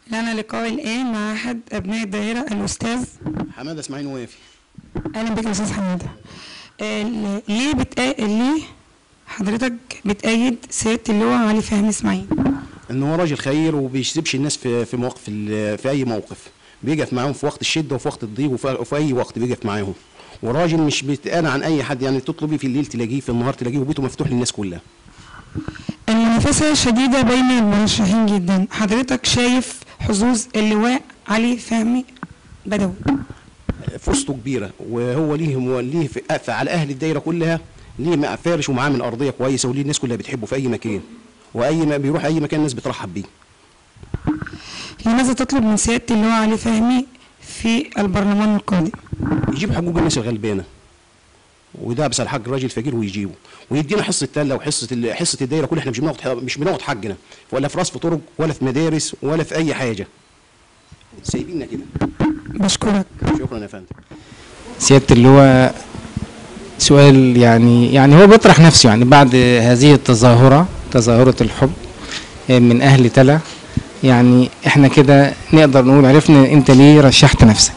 لنا لقاء الآن مع أحد أبناء الدائرة الأستاذ حماده اسماعيل وافي أهلا بك يا أستاذ حمادة آه، ل- ليه بتأ... ليه حضرتك بتأيد سيادة اللواء علي فهمي إسماعيل؟ ان هو راجل خير وبيسيبش الناس في في مواقف ال- في اي موقف بيقف معاهم في وقت الشده وفي وقت الضيق وفي, وفي اي وقت بيقف معاهم وراجل مش بيتقال عن اي حد يعني تطلبي في الليل تلاقيه في النهار تلاقيه وبيته مفتوح للناس كلها المنافسة شديدة بين المرشحين جدا حضرتك شايف حظوظ اللواء علي فهمي بدوي فرصته كبيره وهو ليه هو ليه في في- على اهل الدايره كلها ليه مع- فارش ومعامل ارضيه كويسه وليه الناس كلها بتحبه في اي مكان واي ما بيروح اي مكان الناس بترحب بيه لماذا تطلب من سيادة اللواء علي فهمي في البرلمان القادم؟ يجيب حقوق الناس الغلبانه وده بس الحق الراجل فقير ويجيبه ويدينا حصه تله وحصه ال- حصه الدايره كلها احنا مش بناخد ح- مش بناخد حقنا ولا في راس في طرق ولا في مدارس ولا في اي حاجه سايبيننا كده بشكرك شكرا يا فندم سيادة اللواء سؤال يعني يعني هو بيطرح نفسه يعني بعد هذه التظاهرة تظاهرة الحب من أهل تلا يعني احنا كده نقدر نقول عرفنا انت ليه رشحت نفسك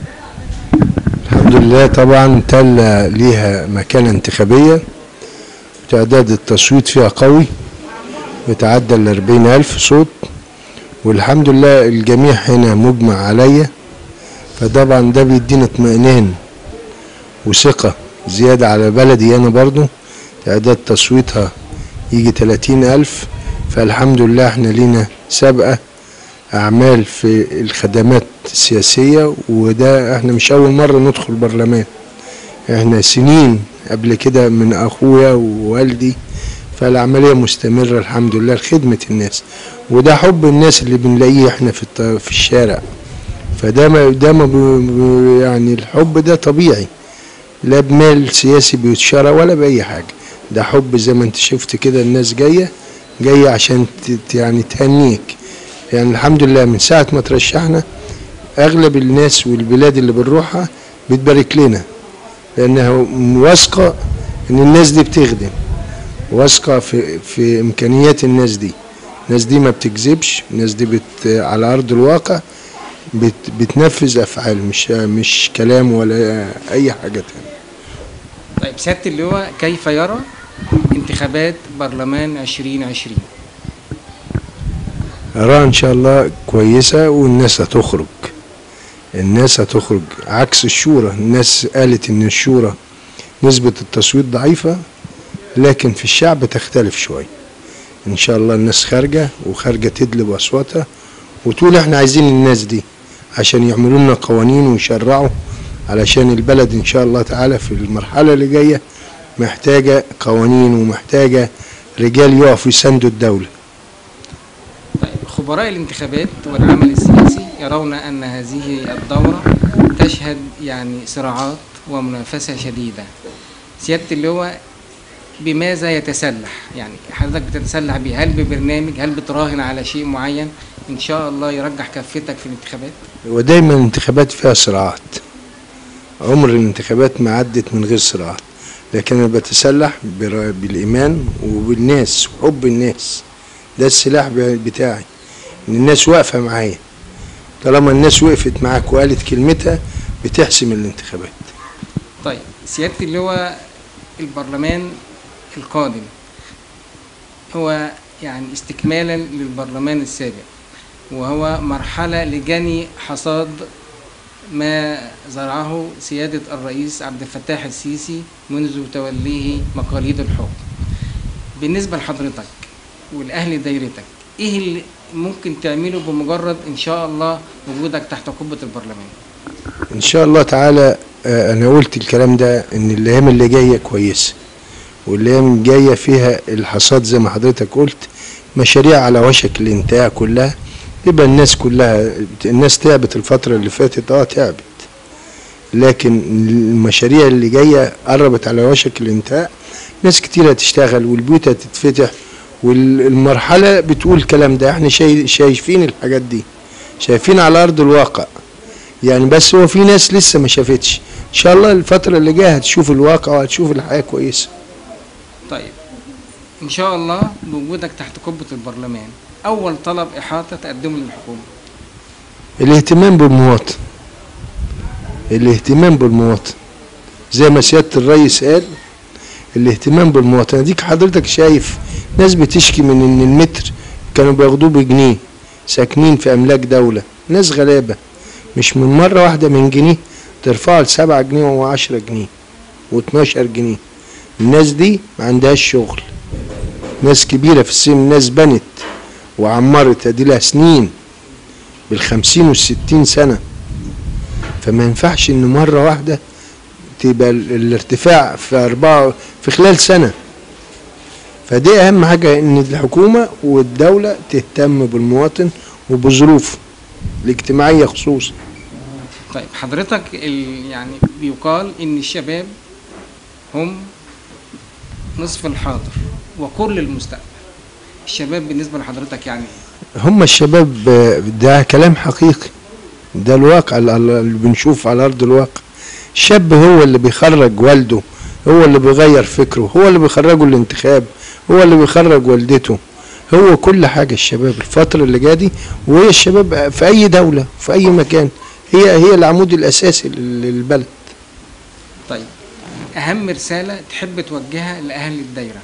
الحمد لله طبعا تل ليها مكانة انتخابية تعداد التصويت فيها قوي بتعدى ال 40 ألف صوت والحمد لله الجميع هنا مجمع عليا فطبعا ده بيدينا اطمئنان وثقة زيادة على بلدي أنا برضو تعداد تصويتها يجي 30 ألف فالحمد لله احنا لينا سابقة أعمال في الخدمات السياسية وده احنا مش أول مرة ندخل برلمان احنا سنين قبل كده من أخويا ووالدي فالعملية مستمرة الحمد لله لخدمة الناس وده حب الناس اللي بنلاقيه احنا في الط- في الشارع فده ما ده ما ب- ب- يعني الحب ده طبيعي لا بمال سياسي بيتشرى ولا بأي حاجة ده حب زي ما انت شفت كده الناس جاية جاية عشان ت- يعني تهنيك يعني الحمد لله من ساعة ما ترشحنا أغلب الناس والبلاد اللي بنروحها بتبارك لنا لأنها واثقة إن الناس دي بتخدم واثقة في في إمكانيات الناس دي الناس دي ما بتكذبش الناس دي بت على أرض الواقع بت بتنفذ أفعال مش مش كلام ولا أي حاجة تانية طيب سيادة اللواء كيف يرى انتخابات برلمان 2020 أراها إن شاء الله كويسة والناس هتخرج الناس هتخرج عكس الشورى الناس قالت إن الشورى نسبة التصويت ضعيفة لكن في الشعب تختلف شوية إن شاء الله الناس خارجة وخارجة تدلب أصواتها وتقول إحنا عايزين الناس دي عشان يعملوا لنا قوانين ويشرعوا علشان البلد إن شاء الله تعالى في المرحلة اللي جاية محتاجة قوانين ومحتاجة رجال يقفوا يساندوا الدولة طيب خبراء الانتخابات والعمل السياسي يرون أن هذه الدورة تشهد يعني صراعات ومنافسة شديدة سيادة اللواء بماذا يتسلح يعني حضرتك بتتسلح بيه هل ببرنامج هل بتراهن على شيء معين إن شاء الله يرجح كفتك في الانتخابات ودايما الانتخابات فيها صراعات عمر الانتخابات ما عدت من غير صراعات لكن انا بتسلح بر- بالايمان وبالناس وحب الناس ده السلاح ب- بتاعي ان الناس واقفه معايا طالما الناس وقفت معاك وقالت كلمتها بتحسم الانتخابات طيب سيادة اللواء البرلمان القادم هو يعني استكمالا للبرلمان السابق وهو مرحلة لجني حصاد ما زرعه سيادة الرئيس عبد الفتاح السيسي منذ توليه مقاليد الحكم بالنسبة لحضرتك والأهل دايرتك إيه اللي ممكن تعمله بمجرد إن شاء الله وجودك تحت قبة البرلمان ان شاء الله تعالى آه، انا قلت الكلام ده ان الايام اللي جايه كويسه والايام الجايه فيها الحصاد زي ما حضرتك قلت مشاريع على وشك الانتهاء كلها يبقى الناس كلها الناس تعبت الفتره اللي فاتت اه تعبت لكن المشاريع اللي جايه قربت على وشك الانتهاء ناس كتير هتشتغل والبيوت هتتفتح والمرحله بتقول الكلام ده احنا شاي- شايفين الحاجات دي شايفين على ارض الواقع يعني بس هو في ناس لسه ما شافتش ان شاء الله الفتره اللي جايه هتشوف الواقع وهتشوف الحياه كويسه طيب إن شاء الله بوجودك تحت قبة البرلمان أول طلب إحاطة تقدمه للحكومة الاهتمام بالمواطن الاهتمام بالمواطن زي ما سيادة الرئيس قال الاهتمام بالمواطن اديك حضرتك شايف ناس بتشكي من ان المتر كانوا بياخدوه بجنيه ساكنين في املاك دولة ناس غلابة مش من مرة واحدة من جنيه ترفعه لسبعة جنيه وعشرة جنيه واتناشر جنيه الناس دي ما عندهاش شغل ناس كبيرة في السن ناس بنت وعمرت ادي لها سنين بالخمسين والستين سنة فما ينفعش ان مرة واحدة تبقى ال- الارتفاع في أربعة في خلال سنة فدي أهم حاجة إن الحكومة والدولة تهتم بالمواطن وبظروفه الاجتماعية خصوصا طيب حضرتك ال... يعني بيقال ان الشباب هم نصف الحاضر وكل المستقبل الشباب بالنسبه لحضرتك يعني إيه؟ هم الشباب آه، ده كلام حقيقي ده الواقع اللي اللي بنشوفه على أرض الواقع الشاب هو اللي بيخرج والده هو اللي بيغير فكره هو اللي بيخرجه الانتخاب هو اللي بيخرج والدته هو كل حاجة الشباب الفترة اللي جاية دي وهي الشباب في أي دولة في أي مكان هي هي العمود الأساسي لل- للبلد طيب اهم رساله تحب توجهها لاهل الدايره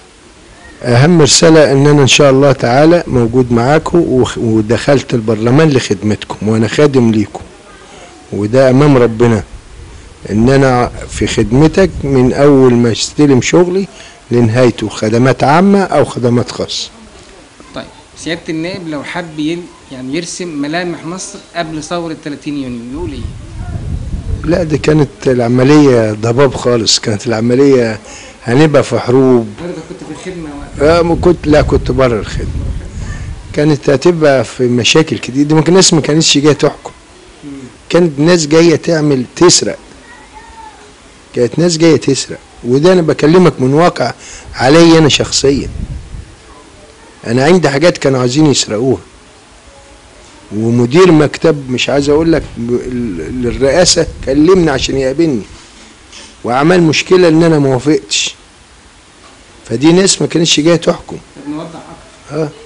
أهم رسالة إن أنا إن شاء الله تعالى موجود معاكم وخ- ودخلت البرلمان لخدمتكم وأنا خادم ليكم وده أمام ربنا إن أنا في خدمتك من أول ما استلم شغلي لنهايته خدمات عامة أو خدمات خاصة طيب سياده النائب لو حب يل... يعني يرسم ملامح مصر قبل ثوره 30 يونيو يقول ايه لا دي كانت العملية ضباب خالص كانت العملية هنبقى في حروب حضرتك كنت في الخدمه وقت آه، ما كنت لا كنت بره الخدمة كانت هتبقى في مشاكل كتير دي ممكن ناس ما كانتش جاية تحكم كانت ناس جاية تعمل تسرق كانت ناس جاية تسرق وده أنا بكلمك من واقع علي أنا شخصيا أنا عندي حاجات كانوا عايزين يسرقوها ومدير مكتب مش عايز أقول لك ب- ال- الرئاسة كلمني عشان يقابلني وعمل مشكلة إن أنا ما وافقتش فدي ناس ما كانتش جاية تحكم طب نوضح اكتر اه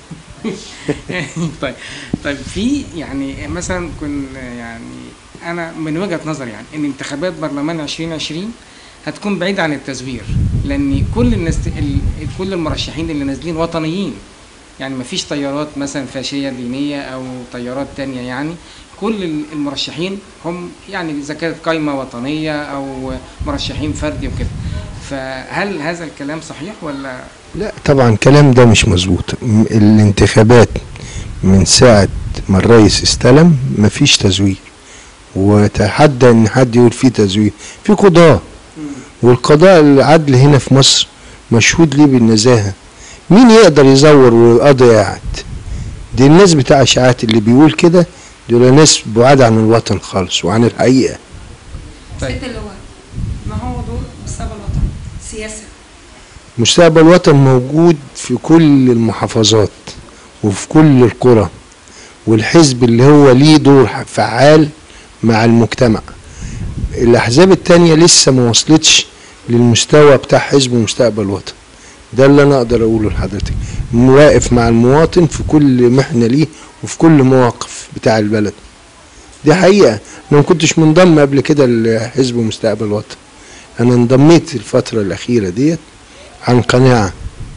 طيب طيب في يعني مثلا كن يعني انا من وجهه نظري يعني ان انتخابات برلمان 2020 هتكون بعيده عن التزوير لان كل الناس ال- كل المرشحين اللي نازلين وطنيين يعني ما فيش طيارات مثلا فاشيه دينيه او طيارات تانية يعني كل ال- المرشحين هم يعني اذا كانت قايمه وطنيه او مرشحين فردي وكده فهل هذا الكلام صحيح ولا لا طبعا الكلام ده مش مظبوط م- الانتخابات من ساعة ما الرئيس استلم مفيش تزوير وتحدى ان حد يقول فيه تزوير في قضاء والقضاء العدل هنا في مصر مشهود ليه بالنزاهة مين يقدر يزور والقاضي قاعد دي الناس بتاع اشاعات اللي بيقول كده دول ناس بعاد عن الوطن خالص وعن الحقيقة طيب ست اللواء ما هو دور مستقبل الوطن سياسة مستقبل الوطن موجود في كل المحافظات وفي كل القرى والحزب اللي هو ليه دور فعال مع المجتمع الأحزاب التانية لسه ما وصلتش للمستوى بتاع حزب مستقبل الوطن ده اللي أنا أقدر أقوله لحضرتك واقف مع المواطن في كل محنة ليه وفي كل مواقف بتاع البلد دي حقيقة أنا ما كنتش منضم قبل كده لحزب مستقبل الوطن أنا انضميت الفترة الأخيرة ديت عن قناعة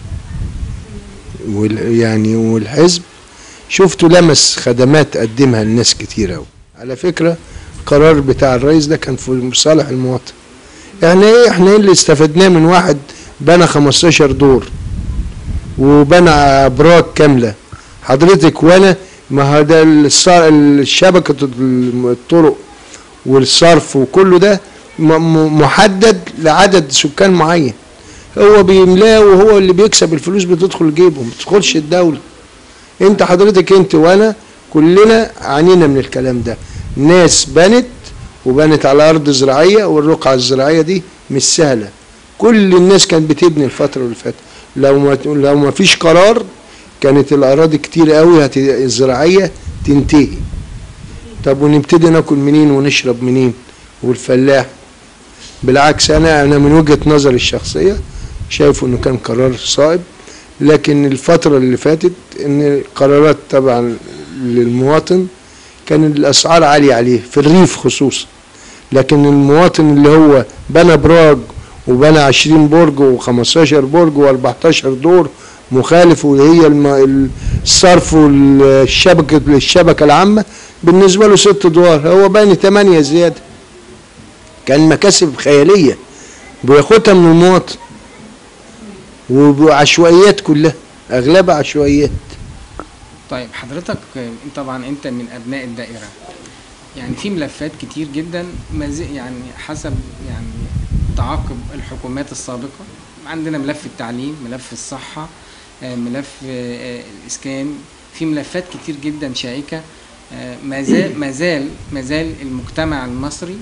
وال يعني والحزب شفته لمس خدمات قدمها لناس كتير أوي على فكرة القرار بتاع الرئيس ده كان في صالح المواطن يعني ايه احنا ايه اللي استفدناه من واحد بنى 15 دور وبنى ابراج كاملة حضرتك وانا ما هذا الشبكة الطرق والصرف وكله ده م- م- محدد لعدد سكان معين هو بيملاه وهو اللي بيكسب الفلوس بتدخل جيبه ما بتدخلش الدولة انت حضرتك انت وانا كلنا عانينا من الكلام ده ناس بنت وبنت على ارض زراعية والرقعة الزراعية دي مش سهلة كل الناس كانت بتبني الفترة اللي فاتت لو ما لو ما فيش قرار كانت الاراضي كتير قوي هت- الزراعية تنتهي طب ونبتدي ناكل منين ونشرب منين والفلاح بالعكس انا انا من وجهة نظري الشخصية شايف انه كان قرار صائب لكن الفترة اللي فاتت ان القرارات طبعا للمواطن كان الاسعار عاليه عليه في الريف خصوصا لكن المواطن اللي هو بنى براج وبنى 20 برج و15 برج و14 دور مخالف وهي الم- الصرف والشبكه الشبكه العامه بالنسبه له ست ادوار هو باني ثمانيه زياده كان مكاسب خياليه بياخدها من المواطن وعشوائيات كلها اغلبها عشوائيات طيب حضرتك آه، طبعا انت من ابناء الدائره يعني في ملفات كتير جدا ما زي- يعني حسب يعني تعاقب الحكومات السابقه عندنا ملف التعليم ملف الصحه آه، ملف آه، آه، الاسكان في ملفات كتير جدا شائكه آه، ما زال ما زال ما زال المجتمع المصري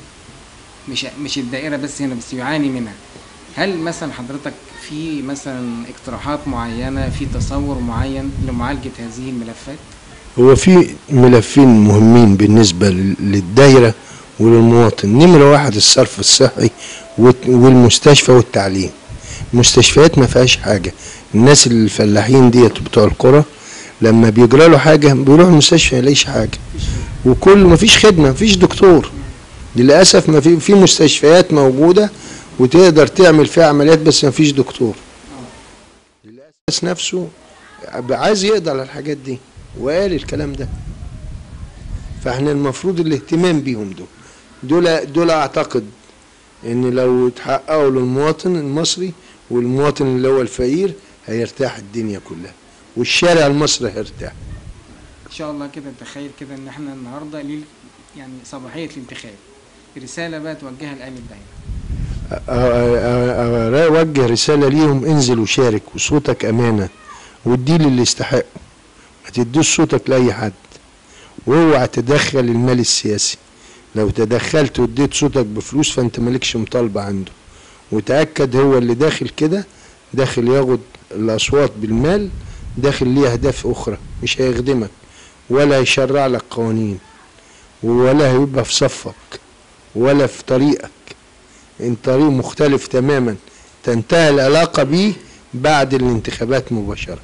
مش مش الدائره بس هنا بس يعاني منها هل مثلا حضرتك في مثلا اقتراحات معينه في تصور معين لمعالجه هذه الملفات هو في ملفين مهمين بالنسبة لل- للدايرة وللمواطن نمرة واحد الصرف الصحي والت- والمستشفى والتعليم المستشفيات ما فيهاش حاجة الناس الفلاحين ديت بتوع القرى لما بيجرى له حاجة بيروح المستشفى يلاقيش حاجة وكل ما فيش خدمة ما فيش دكتور للأسف ما في في مستشفيات موجودة وتقدر تعمل فيها عمليات بس ما فيش دكتور للأسف نفسه عايز يقضي على الحاجات دي وقال الكلام ده فاحنا المفروض الاهتمام بيهم دول دول دول اعتقد ان لو اتحققوا للمواطن المصري والمواطن اللي هو الفقير هيرتاح الدنيا كلها والشارع المصري هيرتاح ان شاء الله كده تخيل كده ان احنا النهارده ليل يعني صباحيه الانتخاب رساله بقى توجهها لاهل الدائره أ- أ- أ- اوجه رساله ليهم انزل وشارك وصوتك امانه واديه للي يستحقه ما تدوش صوتك لاي حد واوعى تدخل المال السياسي لو تدخلت واديت صوتك بفلوس فانت مالكش مطالبه عنده وتاكد هو اللي داخل كده داخل ياخد الاصوات بالمال داخل ليه اهداف اخرى مش هيخدمك ولا هيشرع لك قوانين ولا هيبقى في صفك ولا في طريقك ان طريق مختلف تماما تنتهي العلاقة بيه بعد الانتخابات مباشرة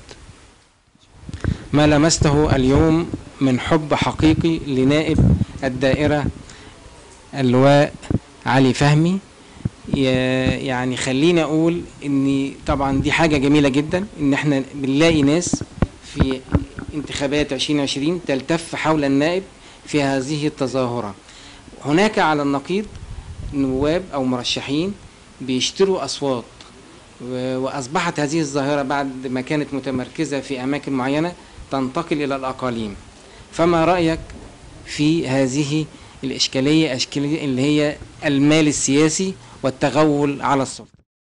ما لمسته اليوم من حب حقيقي لنائب الدائرة اللواء علي فهمي ي- يعني خليني اقول ان طبعا دي حاجة جميلة جدا ان احنا بنلاقي ناس في انتخابات 2020 تلتف حول النائب في هذه التظاهرة هناك على النقيض نواب او مرشحين بيشتروا اصوات و- واصبحت هذه الظاهره بعد ما كانت متمركزه في اماكن معينه تنتقل الى الاقاليم فما رايك في هذه الاشكاليه اشكاليه اللي هي المال السياسي والتغول على السلطه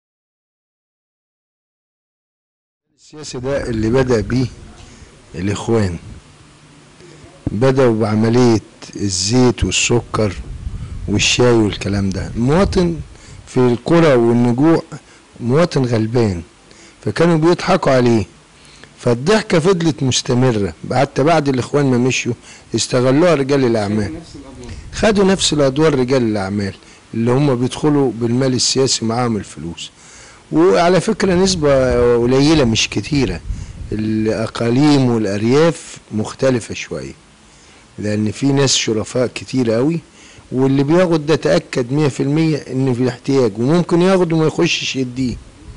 السياسي ده اللي بدأ بيه الإخوان بدأوا بعملية الزيت والسكر والشاي والكلام ده المواطن في القرى والنجوع مواطن غلبان فكانوا بيضحكوا عليه فالضحكة فضلت مستمرة حتى بعد الإخوان ما مشوا استغلوها رجال الأعمال خدوا نفس الادوار رجال الاعمال اللي هم بيدخلوا بالمال السياسي معاهم الفلوس وعلى فكره نسبه قليله مش كتيره الاقاليم والارياف مختلفه شويه لان في ناس شرفاء كتير قوي واللي بياخد ده تاكد 100% ان في احتياج وممكن ياخد وما يخشش يديه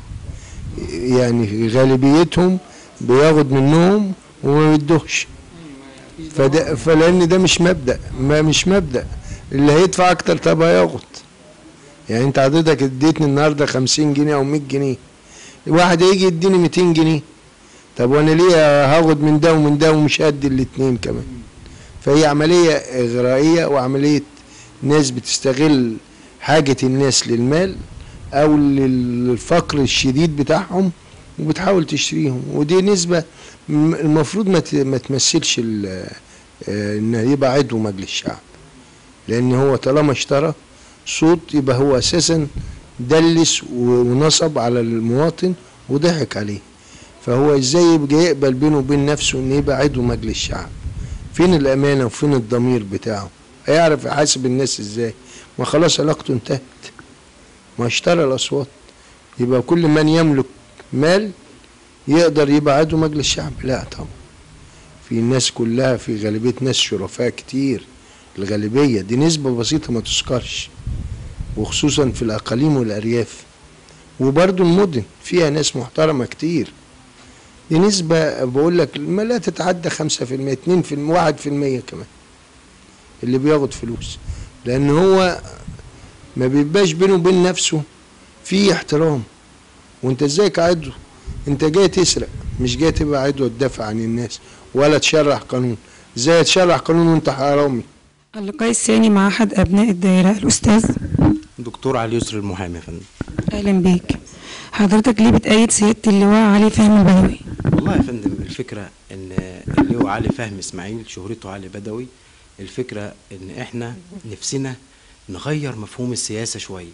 يعني غالبيتهم بياخد منهم وما يدوهش فده فلان ده مش مبدا ما مش مبدا اللي هيدفع اكتر طب هياخد يعني انت حضرتك اديتني النهارده 50 جنيه او 100 جنيه واحد هيجي يديني 200 جنيه طب وانا ليه هاخد من ده ومن ده ومش قد الاتنين كمان فهي عمليه اغرائيه وعمليه ناس بتستغل حاجه الناس للمال او للفقر الشديد بتاعهم وبتحاول تشتريهم ودي نسبه م- المفروض ما ت- ما تمثلش ال- آه، ان يبقى عضو مجلس الشعب لان هو طالما اشترى صوت يبقى هو اساسا دلس و- ونصب على المواطن وضحك عليه فهو ازاي يبقى يقبل بينه وبين نفسه ان يبقى عضو مجلس الشعب فين الامانه وفين الضمير بتاعه هيعرف يحاسب الناس ازاي ما خلاص علاقته انتهت ما اشترى الاصوات يبقى كل من يملك مال يقدر يبقى عضو مجلس الشعب لا طبعا في ناس كلها في غالبية ناس شرفاء كتير الغالبية دي نسبة بسيطة ما تذكرش وخصوصا في الأقاليم والأرياف وبرضو المدن فيها ناس محترمة كتير دي نسبة بقول لك ما لا تتعدى خمسة في المية اتنين في المية واحد في المية كمان اللي بياخد فلوس لأن هو ما بيبقاش بينه وبين نفسه في احترام وانت ازاي كعضو انت جاي تسرق مش جاي تبقى عضو تدافع عن الناس ولا تشرح قانون ازاي تشرح قانون وانت حرامي اللقاء الثاني مع أحد أبناء الدائرة الأستاذ دكتور علي يسر المحامي يا فندم أهلا بيك حضرتك ليه بتأيد سيادة اللواء علي فهمي البدوي والله يا فندم الفكرة ان اللي هو علي فهمي اسماعيل شهرته علي بدوي الفكرة ان احنا نفسنا نغير مفهوم السياسة شوية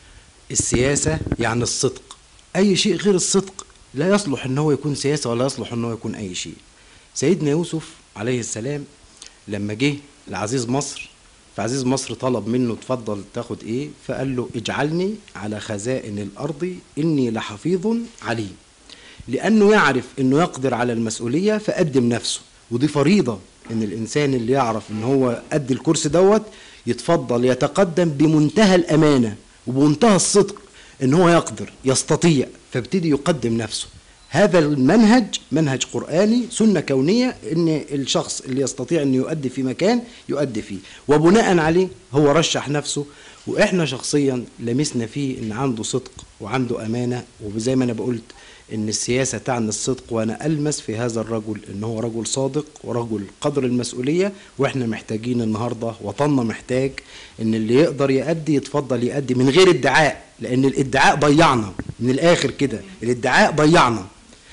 السياسة يعني الصدق اي شيء غير الصدق لا يصلح ان هو يكون سياسة ولا يصلح ان هو يكون اي شيء سيدنا يوسف عليه السلام لما جه لعزيز مصر فعزيز مصر طلب منه تفضل تاخد ايه فقال له اجعلني على خزائن الارض اني لحفيظ عليم لانه يعرف انه يقدر على المسؤوليه فقدم نفسه ودي فريضه ان الانسان اللي يعرف ان هو قد الكرسي دوت يتفضل يتقدم بمنتهى الامانه وبمنتهى الصدق ان هو يقدر يستطيع فابتدي يقدم نفسه هذا المنهج منهج قرآني سنة كونية ان الشخص اللي يستطيع ان يؤدي في مكان يؤدي فيه وبناء عليه هو رشح نفسه واحنا شخصيا لمسنا فيه ان عنده صدق وعنده امانة وزي ما انا بقولت ان السياسة تعني الصدق وانا المس في هذا الرجل ان هو رجل صادق ورجل قدر المسؤولية واحنا محتاجين النهاردة وطننا محتاج ان اللي يقدر يأدي يتفضل يأدي من غير ادعاء لان الادعاء ضيعنا من الاخر كده الادعاء ضيعنا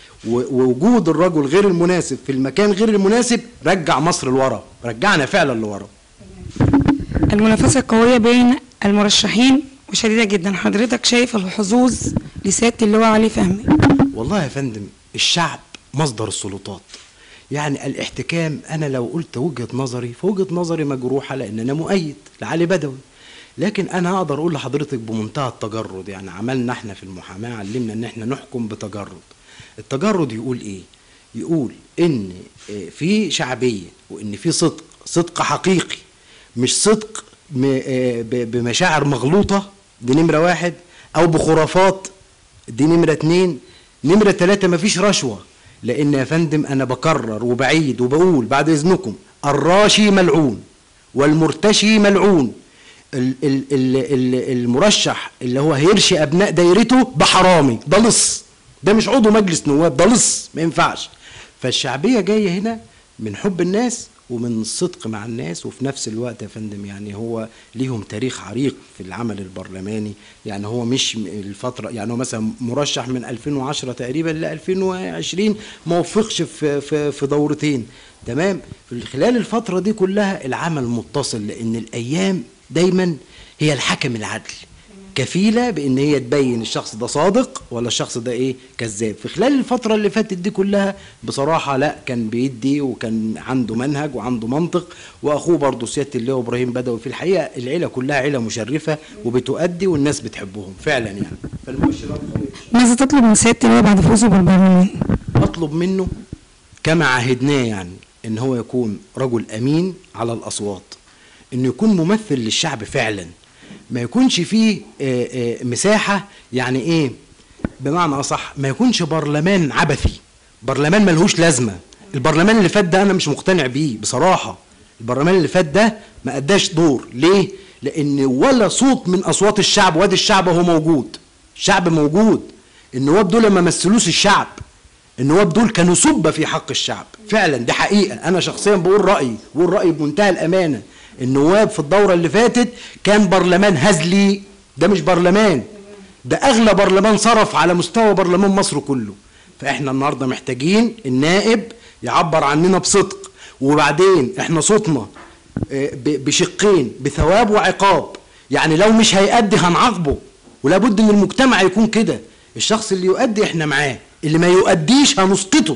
ووجود الرجل غير المناسب في المكان غير المناسب رجع مصر لورا رجعنا فعلا لورا المنافسة قوية بين المرشحين وشديدة جدا حضرتك شايف الحظوظ لسيادة اللواء علي فهمي والله يا فندم الشعب مصدر السلطات يعني الاحتكام انا لو قلت وجهه نظري فوجهه نظري مجروحه لان انا مؤيد لعلي بدوي لكن انا اقدر اقول لحضرتك بمنتهى التجرد يعني عملنا احنا في المحاماه علمنا ان احنا نحكم بتجرد التجرد يقول ايه يقول ان في شعبيه وان في صدق صدق حقيقي مش صدق بمشاعر مغلوطه دي نمره واحد او بخرافات دي نمره اتنين نمره تلاته مفيش رشوه لان يا فندم انا بكرر وبعيد وبقول بعد اذنكم الراشي ملعون والمرتشي ملعون ال ال ال المرشح اللي هو هيرشي ابناء دايرته بحرامي ده لص ده مش عضو مجلس نواب ده لص ما ينفعش فالشعبيه جايه هنا من حب الناس ومن الصدق مع الناس وفي نفس الوقت يا فندم يعني هو ليهم تاريخ عريق في العمل البرلماني يعني هو مش الفترة يعني هو مثلا مرشح من 2010 تقريبا ل 2020 ما وفقش في في في دورتين تمام في خلال الفترة دي كلها العمل متصل لأن الأيام دايما هي الحكم العدل كفيلة بإن هي تبين الشخص ده صادق ولا الشخص ده إيه كذاب في خلال الفترة اللي فاتت دي كلها بصراحة لا كان بيدي وكان عنده منهج وعنده منطق وأخوه برضه سيادة اللواء إبراهيم بدوي في الحقيقة العيلة كلها عيلة مشرفة وبتؤدي والناس بتحبهم فعلا يعني فالمؤشرات قوية ماذا تطلب من سيادة اللواء بعد فوزه بالبرلمان؟ أطلب منه كما عهدناه يعني إن هو يكون رجل أمين على الأصوات إنه يكون ممثل للشعب فعلا ما يكونش فيه آه، آه، مساحة يعني ايه بمعنى اصح ما يكونش برلمان عبثي برلمان ملهوش لازمة البرلمان اللي فات ده انا مش مقتنع بيه بصراحة البرلمان اللي فات ده ما اداش دور ليه لان ولا صوت من اصوات الشعب وادي الشعب هو موجود الشعب موجود النواب دول ما مثلوش الشعب النواب دول كانوا سبة في حق الشعب فعلا دي حقيقة أنا شخصيا بقول رأيي بقول رأيي بمنتهى الأمانة النواب في الدورة اللي فاتت كان برلمان هزلي ده مش برلمان ده أغلى برلمان صرف على مستوى برلمان مصر كله فإحنا النهاردة محتاجين النائب يعبر عننا بصدق وبعدين إحنا صوتنا آه، ب- بشقين بثواب وعقاب يعني لو مش هيأدي هنعاقبه ولابد ان المجتمع يكون كده الشخص اللي يؤدي احنا معاه اللي ما يؤديش هنسقطه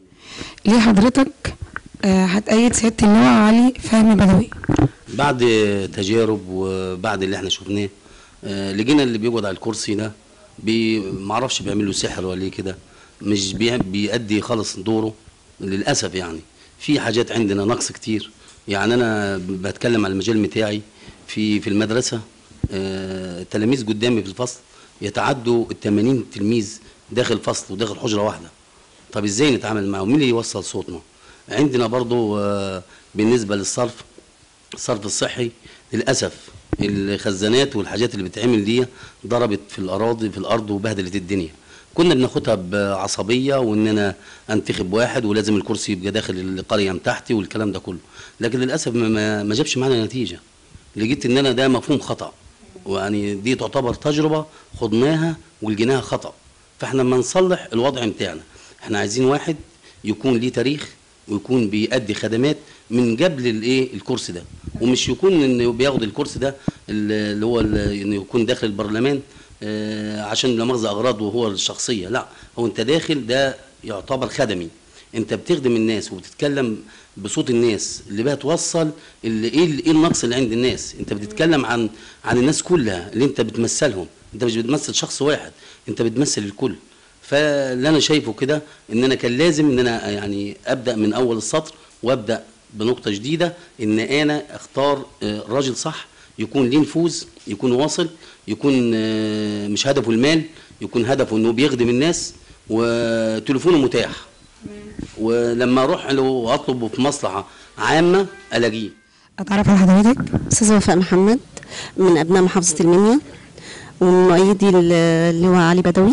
ليه حضرتك آه، هتأيد سيادة اللواء علي فهمي بدوي؟ بعد تجارب وبعد اللي احنا شفناه آه، لقينا اللي بيقعد على الكرسي ده بي معرفش بيعمل له سحر ولا ايه كده مش بي- بيأدي خالص دوره للأسف يعني في حاجات عندنا نقص كتير يعني انا بتكلم على المجال بتاعي في في المدرسه آه، التلاميذ قدامي في الفصل يتعدوا ال 80 تلميذ داخل فصل وداخل حجره واحده طب ازاي نتعامل معاهم مين اللي يوصل صوتنا عندنا برضو آه، بالنسبه للصرف الصرف الصحي للاسف الخزانات والحاجات اللي بتتعمل دي ضربت في الاراضي في الارض وبهدلت الدنيا كنا بناخدها بعصبيه وان انا انتخب واحد ولازم الكرسي يبقى داخل القريه بتاعتي والكلام ده كله لكن للاسف ما- ما ما جابش معانا نتيجه لقيت ان انا ده مفهوم خطا ويعني دي تعتبر تجربه خضناها ولقيناها خطا فاحنا لما نصلح الوضع بتاعنا احنا عايزين واحد يكون ليه تاريخ ويكون بيأدي خدمات من قبل الايه الكرسي ده ومش يكون انه بياخد الكرسي ده اللي هو ال- انه يكون داخل البرلمان آه، عشان لا مؤاخذه اغراضه هو الشخصيه لا هو انت داخل ده يعتبر خدمي انت بتخدم الناس وبتتكلم بصوت الناس اللي بقى توصل اللي ايه ايه النقص اللي عند الناس انت بتتكلم عن عن الناس كلها اللي انت بتمثلهم انت مش بتمثل شخص واحد انت بتمثل الكل فاللي انا شايفه كده ان انا كان لازم ان انا يعني ابدا من اول السطر وابدا بنقطه جديده ان انا اختار آه، راجل صح يكون ليه نفوذ يكون واصل يكون آه، مش هدفه المال يكون هدفه انه بيخدم الناس وتليفونه متاح ولما اروح له واطلبه في مصلحه عامه الاقيه اتعرف على حضرتك استاذه وفاء محمد من ابناء محافظه المنيا ومن مؤيدي اللواء علي بدوي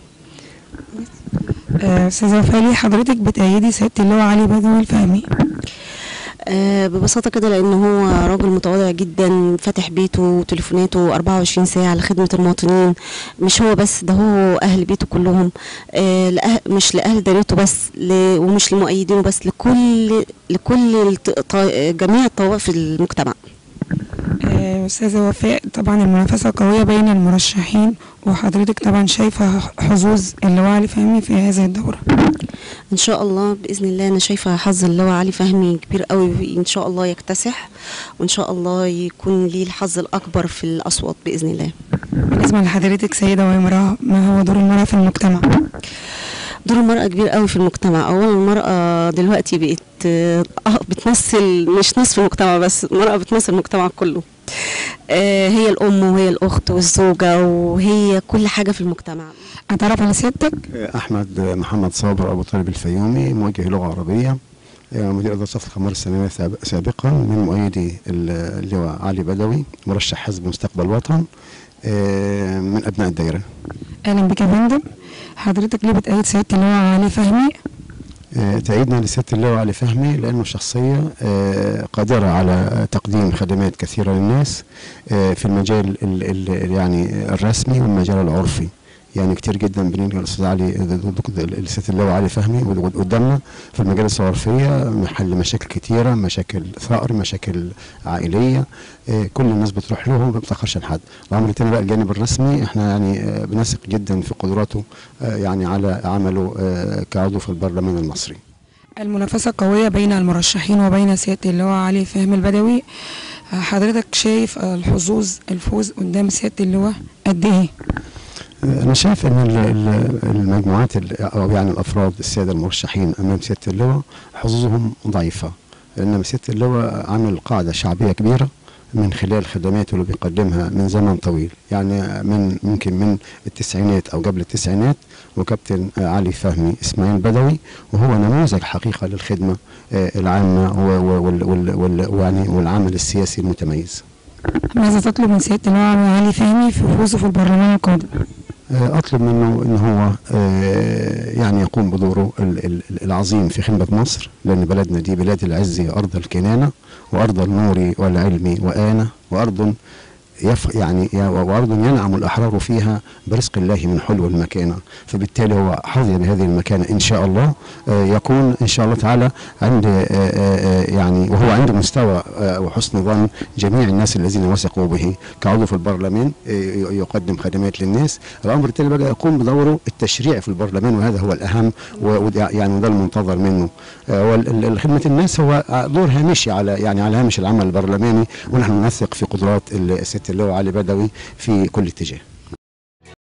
آه، استاذه وفاء ليه حضرتك بتأيدي سياده اللواء علي بدوي الفهمي آه، ببساطه كده لان هو راجل متواضع جدا فاتح بيته وتليفوناته 24 ساعه لخدمه المواطنين مش هو بس ده هو اهل بيته كلهم آه، لأه مش لاهل دايرته بس ل- ومش لمؤيدينه بس لكل لكل الط- ط- جميع الطوائف المجتمع آه، استاذه وفاء طبعا المنافسه قويه بين المرشحين وحضرتك طبعا شايفه حظوظ اللواء علي فهمي في هذه الدوره ان شاء الله باذن الله انا شايفه حظ اللواء علي فهمي كبير قوي ان شاء الله يكتسح وان شاء الله يكون ليه الحظ الاكبر في الاصوات باذن الله بالنسبه لحضرتك سيده وامراه ما هو دور المراه في المجتمع دور المرأة كبير قوي في المجتمع أولا المرأة دلوقتي بقت آه بتمثل مش نصف المجتمع بس المرأة بتمثل المجتمع كله آه هي الأم وهي الأخت والزوجة وهي كل حاجة في المجتمع اتعرف على سيادتك احمد محمد صابر ابو طالب الفيومي موجه لغه عربيه آه، مدير اداره صف الخمار الثانويه سابق- سابقا من مؤيدي ال- اللواء علي بدوي مرشح حزب مستقبل وطن آه، من ابناء الدائره اهلا بك يا فندم حضرتك ليه بتأيد سياده اللواء علي فهمي آه، تأييدنا لسيادة اللواء علي فهمي لأنه شخصية آه، قادرة على تقديم خدمات كثيرة للناس آه، في المجال ال- ال- يعني الرسمي والمجال العرفي يعني كتير جدا بنلقى الاستاذ علي السيد اللواء علي فهمي قدامنا في المجالس العرفيه محل مشاكل كتيره مشاكل ثأر مشاكل عائليه آه، كل الناس بتروح له ما بتاخرش عن حد الامر الثاني بقى الجانب الرسمي احنا يعني آه، بنثق جدا في قدراته آه، يعني على عمله آه، كعضو في البرلمان المصري المنافسه قويه بين المرشحين وبين سياده اللواء علي فهمي البدوي آه، حضرتك شايف آه، الحظوظ الفوز قدام سياده اللواء قد ايه أنا شايف أن ال- ال- المجموعات ال- أو يعني الأفراد السادة المرشحين أمام سيادة اللواء حظوظهم ضعيفة لأن سيادة اللواء عامل قاعدة شعبية كبيرة من خلال خدماته اللي بيقدمها من زمن طويل يعني من ممكن من التسعينات أو قبل التسعينات وكابتن علي فهمي إسماعيل بدوي وهو نموذج حقيقة للخدمة آه، العامة و- و- وال- وال- وال- ويعني والعمل السياسي المتميز ماذا تطلب من سياده اللواء علي فهمي في فوزه في البرلمان القادم آه، اطلب منه ان هو آه، يعني يقوم بدوره ال- ال- العظيم في خدمه مصر لان بلدنا دي بلاد العز هي ارض الكنانه وارض النور والعلم وانه وارض يف يعني يا- وارض ينعم الاحرار فيها برزق الله من حلو المكانه فبالتالي هو حظي بهذه المكانه ان شاء الله آه، يكون ان شاء الله تعالى عند آه، آه، آه، يعني وهو عند مستوى آه، وحسن ظن جميع الناس الذين وثقوا به كعضو في البرلمان آه، ي- يقدم خدمات للناس الامر التالي بقى يقوم بدوره التشريعي في البرلمان وهذا هو الاهم و- وده- يعني وده المنتظر منه وخدمه الناس هو دور هامشي على يعني على هامش العمل البرلماني ونحن نثق في قدرات الست اللواء علي بدوي في كل اتجاه